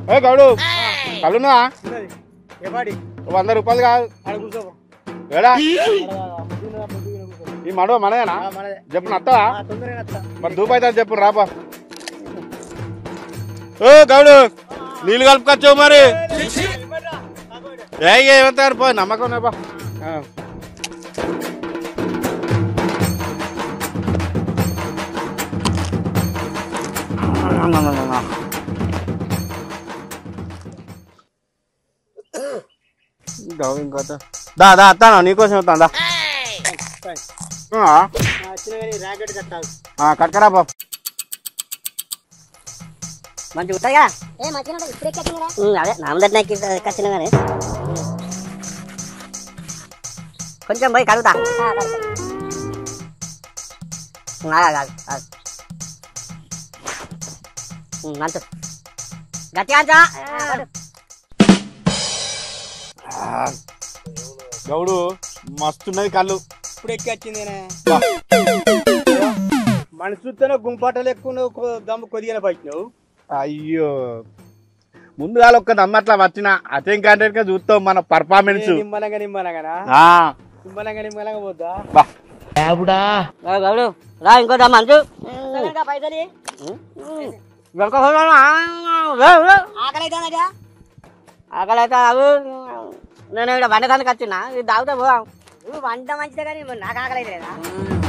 ఏ గౌడు కళ్ళునా ఉన్నది ఎవాడి వంద రూపాయలు కాదు ఆడ కూర్చో ఏడా పొద్దున్న పొద్దున్న కూర్చో ఈ మడవ మనదేనా ఆ, మనదే చెప్పు నత్తవా ఆ, తొందరగా వస్తా మరి దూపైతే చెప్పు రాపా ఓ గౌడు నీళ్ళు కలుపుకొచ్చావు మరి ఏ ఏమంటారు పో నమ్మకం పో ఆ. గౌడు ఇంకోట దా దా అత్తాను నీకోసం వస్తాను దా వచ్చిన కానీ ర్యాకెట్ కట్టాలి కట్కరా బాబు మంచిగా ఉంటుందిగా ఏ మంచిగా ఉంటుంది ఇప్పుడే కట్టినరా ఉమ్, అదే నామదట్న కచ్చిన కానీ కొంచెం పోయి కడుగుతా ఉమ్, ఆగు, ఆగు, ఆగు. ఉమ్, అంచు గట్టిగా అంచా గౌడు మస్తున్నది కళ్ళు ఇప్పుడు ఎక్కి వచ్చిందేనే మనిషి చూస్తేనే గుంపాటలు ఎక్కువ నువ్వు కొ- దమ్ము కొద్దిగానే పట్టినావు అయ్యో ముందుగా ఒక్క నమ్మట్లా వచ్చిన అటెం కంటెంట్ గా చూస్తాం మన పర్ఫార్మెన్స్ నిమ్మలంగా నిమ్మలంగానా నిమ్మలంగా నిమ్మలంగా పోద్దా రా, గౌడు రా ఇంకో దమ్మ అంచు పైసలు ఆకలి అవుతుందట ఆకలి అయితే అవు నేను ఇక్కడ వండకానికి వచ్చిన ఇది తాగుతా పోదాం నువ్వు వంట మంచిదే కానీ మరి నాకు ఆకలి అయితే లేదా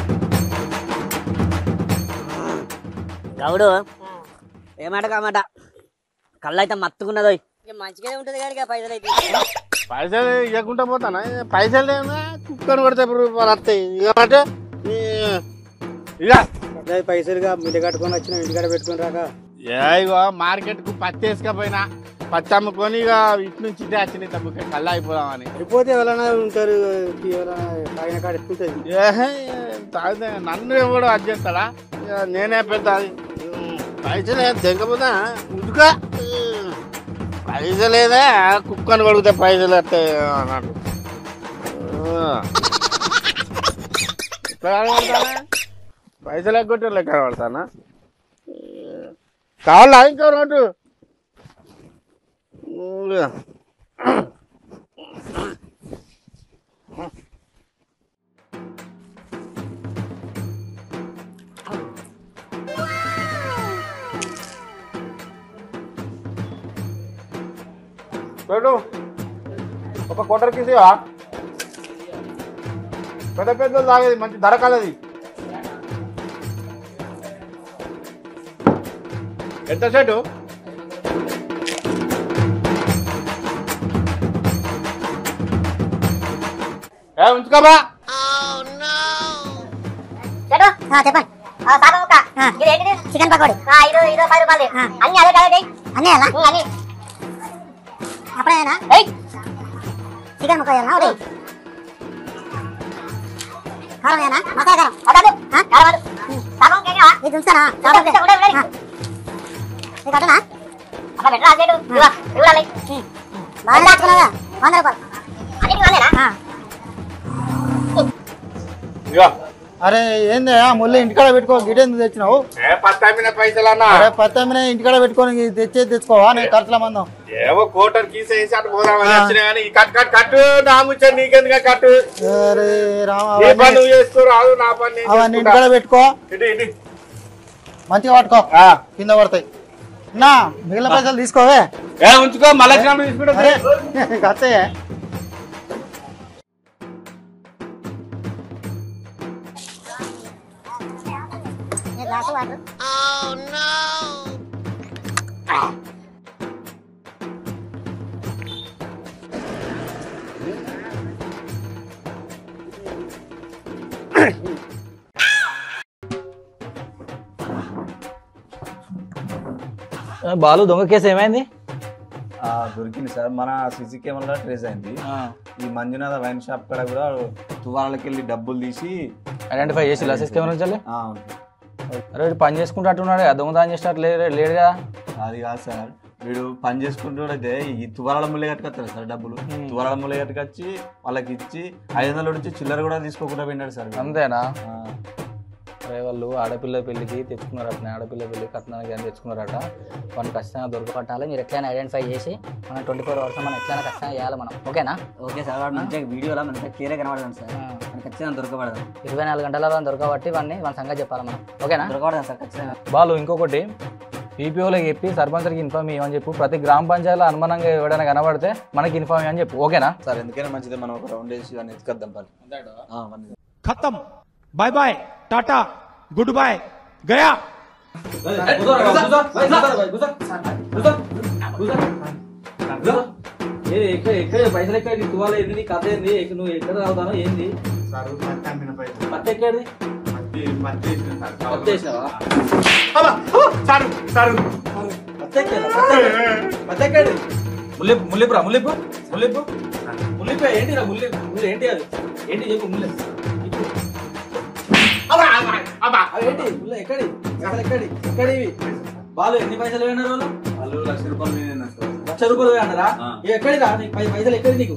గౌడు ఏమాట కామాట కళ్ళు అయితే మత్తుకున్నదో ఇక మంచిగానే ఉంటుంది కానీ ఇక పైసలు అయితే పైసలు ఇవ్వకుండా పోతానా పైసలు ఏమన్నా కుక్కను కొడితే రూపాయలు వస్తాయి ఇవ్వమంటే ఇక అదే పైసలుగా మిల్లి కట్టుకొని వచ్చిన ఇంటికాడ పెట్టుకొని రాక ఏ ఇగో మార్కెట్ కు పత్తి వేసుకపోయినా పత్తి అమ్ముకొని ఇక ఇటు నుంచి ఇటే వచ్చినాయి తప్పుకే కళ్ళు అయిపోదామని సరిపోతే ఎవరైనా ఉంటారు ఎవరైనా తాగిన కాడ ఎక్కుతుంది ఏహే, తాగితే నన్ను ఎవడు అది చేస్తాడా ఇక నేనే పెద్ద అది. ఉమ్, పైసలు ఏం తెగపోతా ఉదుకా ఉమ్, పైసలేదా కుక్కను కొడితే పైసలు వస్తాయి అన్నట్టు ఆ. ఎట్లా కనబడతానా పైసలు ఎగ్గొట్టే లెక్క కనబడతానా కావాలా ఇంకో నోటు ఉమ్. పెట్టు ఒక కొట్టరు తీసివా పెద్ద పెద్ద తాగేది మంచి ధర కలది ఎంత సెటు ఏ ఉంచుకోబా చెడు చెప్పండి సాగ ముక్క ఇది ఏంటిది చికెన్ పకోడీ ఐదు ఐదు పది రూపాయలు అన్ని అదే కదా అన్నీ అలా అన్ని అప్పుడేనా చికెన్ ముక్క వేయాలా ఒకటి కారం వేయనా మసాలా కారం వదదు కారం వద్దు సగం కేగా ఇది ఉంచానా ఇది కట్టనా అక్కడ పెట్టరా అదేడు ఇవ్వాలి బాగా దాచుకున్నావా వంద రూపాయలు అన్నిటి వందేనా ఇగో అరే ఏంది ముళ్ళ ఇంటికాడ పెట్టుకో గిట ఎందుకు తెచ్చినావు ఏ పత్తమ్మిన పైసలు అన్నా అరే పత్తమ్మిన ఇంటికాడ పెట్టుకొని తెచ్చేది తెచ్చుకోవా నేను ఖర్చుల మందం ఏవో కోటర్ కీసేసి అటు పోదామని వచ్చినా కానీ ఈ కట్ కట్ కట్టు నా ముచ్చట నీకెందుగా కట్టు అరే రామ నీ పని నువ్వు చేసుకో రాదు నా పని నేను అవన్నీ చేసుకుంటా. ఇంటికాడ పెట్టుకో ఇటు, ఇటు. మంచిగా పట్టుకో ఆ. కింద పడతాయి నా మిగిలిన పైసలు తీసుకోవే ఏ ఉంచుకో మళ్ళీ వచ్చినప్పుడు తీసుకుంటా అరే కత్తయ్యే గ్లాసు వాటర్ బాలు దొంగ కేసు ఏమైంది ఆ, దొరికింది సార్ మన సీసీ కెమెరా ట్రేస్ అయింది ఈ మంజునాథ వైన్ షాప్ కాడ కూడా తువాలకి వెళ్ళి డబ్బులు తీసి ఐడెంటిఫై చేసి లసెస్ కెమెరా నుంచి ఆ, అవును. అరే వీడు పని చేసుకుంటూ అట్టున్నాడు కదా, దొంగతనం చేసినట్టు లేడు లేడు కదా అది కాదు సార్ వీడు పని చేసుకుంటూ అయితే ఈ తువాల ముళ్ళ కట్టుకొస్తారు సార్ డబ్బులు తువాల ముళ్ళ కట్టుకొచ్చి వాళ్ళకి ఇచ్చి ఐదు వందల నుంచి చిల్లర కూడా తీసుకోకుండా పోయినాడు సార్ వీడు. అంతేనా ఆ, అరే వాళ్ళు ఆడపిల్ల పెళ్లికి తెచ్చుకున్నారట ఆడపిల్ల పెళ్లి కట్నానికి అని తెచ్చుకున్నారట వాళ్ళు ఖచ్చితంగా దొరక పట్టాలి మీరు ఎట్లయినా ఐడెంటిఫై చేసి మనం ట్వంటీ ఫోర్ అవర్స్ మనం ఎట్లయినా ఖచ్చితంగా చేయాలి మనం ఓకేనా ఓకే సార్ వాడు మంచిగా వీడియోలో మంచిగా క్లియర్గా కనబడదాం సార్ ఆ. మనకి ఖచ్చితంగా దొరకబడదాం ఇరవై నాలుగు గంటలలో దొరకబట్టి వాడిని వాళ్ళ సంగతి చెప్పాలి మనం ఓకేనా దొరకబడదాం సార్ ఖచ్చితంగా వాళ్ళు ఇంకొకటి పీపీఓలకు చెప్పి సర్పంచ్కి ఇన్ఫార్మ్ ఇవ్వని చెప్పు ప్రతి గ్రామ పంచాయతీలో అనుమానంగా ఎవడైనా కనబడితే మనకి ఇన్ఫార్మ్ ఇవ్వని చెప్పు ఓకేనా సార్ ఎందుకైనా మంచిది మనం ఒక రౌండ్ వేసి దాన్ని ఎత్తుకొద్దాం పని ఆ, మంచిది. खत्म bye bye tata goodbye गया ఎక్కడ పైసలు ఎక్కడ తువాల ఏంది నీ కథ ఏంది ఎక్కడ నువ్వు ఎక్కడ రావుతానో ఏంది పత్తి ఎక్కడిది పత్తి వేసినావా పత్తి ఎక్కేదా? పత్తి ఎక్కడి ముల్లిపు ముల్లిపురా ముల్లిపు ముల్లిపు ముల్లిపు ఏంటిరా ముల్లి ముల్లి ఏంటి అది ఏంటి చెప్పు ముల్లి అవి ఏంటి ముల్లి ఎక్కడి అసలు ఎక్కడి ఎక్కడివి వాళ్ళు ఎన్ని పైసలు వేయన్నారు వాళ్ళు వాళ్ళు లక్ష రూపాయలు పోయినాయి సార్. లక్ష రూపాయలు వేయన్నారా ఆ. ఇవి ఎక్కడిరా నీకు పై- పైసలు ఎక్కడి నీకు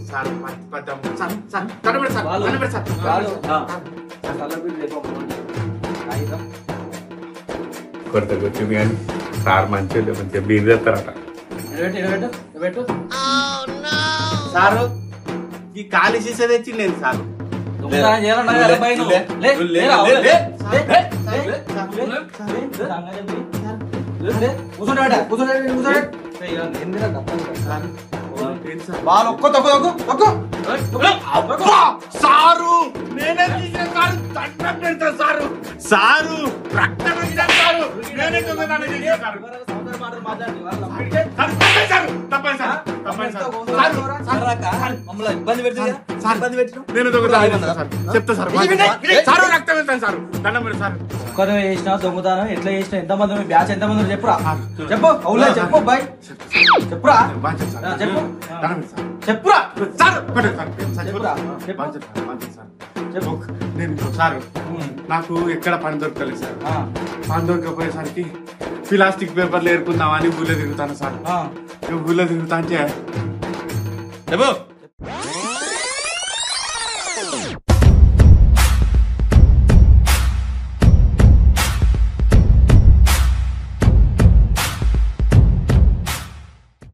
వాళ్ళు వాళ్ళు ఆ. కళ్ళబిడ్డ రేపు కాగితం కొరత వచ్చింది కానీ సార్ మంచిగా మంచిగా బీర్ చేస్తారట ఇడబెట్టు ఇడబెట్టు ఇడబెట్టు సారు ఈ ఖాళీ సీసా తెచ్చి నేను సార్ దొంగతనం చేయాలన్నా కదా అబ్బాయి నువ్వు. లే, లే, లేరా, లే, లే, లే, లే, లే, లే, లే, లే, సంగతి ఏంటి? లే, లే, కూర్చోండి ఆడ, కూర్చోండి, కూర్చోండి. ఏయ్, ఇక ఏందిరా డబ్బా సార్ వాళ్ళు ఒక్క తొక్క తొక్కు తొక్కు సారు నేనే తీసిన సారు దండం పెడతా సారు సారు రక్తం ఇచ్చాను సారు నేనే దొంగతనం చేసిన సారు సముద్రం మాటలు మాట్లాడి వాళ్ళ అప్పటికే సారు, తప్పే సారు తప్పే సారు తప్పే సారు సారు సారు మమ్మల్ని ఇబ్బంది పెడుతుంది సార్ ఇబ్బంది పెట్టిన నేను దొంగతనం చేసిన సార్ చెప్తా సార్ సారు రక్తం వెళ్తాను సారు దండం పెడతా సారు ఒక్కరు చేసిన దొంగతనం ఎట్లా చేసిన ఎంత మంది మీ బ్యాచ్ ఎంత మంది చెప్పురా చెప్పు అవులే చెప్పు బాయ్ చెప్పురా బాగా సార్ ఆ, చెప్పు దండం పెడతా సార్ చెప్పురా సార్ కొట్టండి సార్ సార్ చెప్పురా చెప్పు చెప్పు బాగా సార్ బాగా సార్ చెప్పు నేను సార్ ఉమ్. నాకు ఎక్కడ పని దొరకలేదు సార్ ఆ, పని దొరకపోయేసరికి ప్లాస్టిక్ పేపర్లు ఏరుకుందామని ఊళ్ళో తిరుగుతాను సార్ ఆ. ఇక ఊళ్ళో తిరుగుతా అంటే చెప్పు